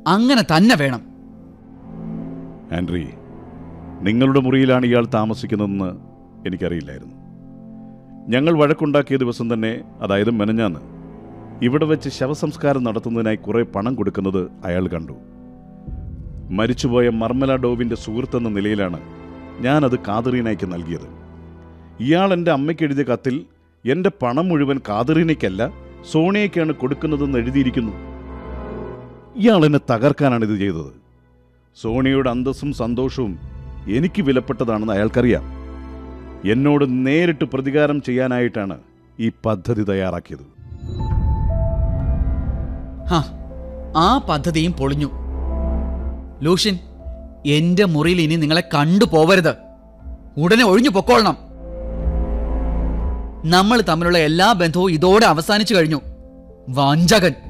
അങ്ങനെ തന്നെ വേണം ആൻഡ്രി നിങ്ങളുടെ മുറിയിലാണ് ഇയാൾ താമസിക്കുന്നതെന്ന് എനിക്കറിയില്ലായിരുന്നു ഞങ്ങൾ വഴക്കുണ്ടാക്കിയ ദിവസം തന്നെ അതായത് മെനഞ്ഞാന്ന് ഇവിടെ വെച്ച് ശവസംസ്കാരം നടത്തുന്നതിനായി കുറേ പണം കൊടുക്കുന്നത് അയാൾ കണ്ടു മരിച്ചുപോയ മർമല ഡോവിൻ്റെ സുഹൃത്തെന്ന നിലയിലാണ് ഞാനത് കാതറീനയ്ക്ക് നൽകിയത് ഇയാൾ എൻ്റെ അമ്മയ്ക്ക് എഴുതിയ കത്തിൽ എൻ്റെ പണം മുഴുവൻ കാതറീനയ്ക്കല്ല സോണിയയ്ക്കാണ് കൊടുക്കുന്നതെന്ന് എഴുതിയിരിക്കുന്നു ഇയാൾ എന്നെ തകർക്കാനാണ് ഇത് ചെയ്തത് സോണിയയുടെ അന്തസ്സും സന്തോഷവും എനിക്ക് വിലപ്പെട്ടതാണെന്ന് അയാൾക്കറിയാം എന്നോട് നേരിട്ട് പ്രതികാരം ചെയ്യാനായിട്ടാണ് ഈ പദ്ധതി തയ്യാറാക്കിയത് ഹാ ആ പദ്ധതിയും പൊളിഞ്ഞു ലൂഷ്യൻ എന്റെ മുറിയിൽ ഇനി നിങ്ങളെ കണ്ടു പോവരുത് ഉടനെ ഒഴിഞ്ഞു പൊക്കോളണം നമ്മൾ തമ്മിലുള്ള എല്ലാ ബന്ധവും ഇതോടെ അവസാനിച്ചു കഴിഞ്ഞു വഞ്ചകൻ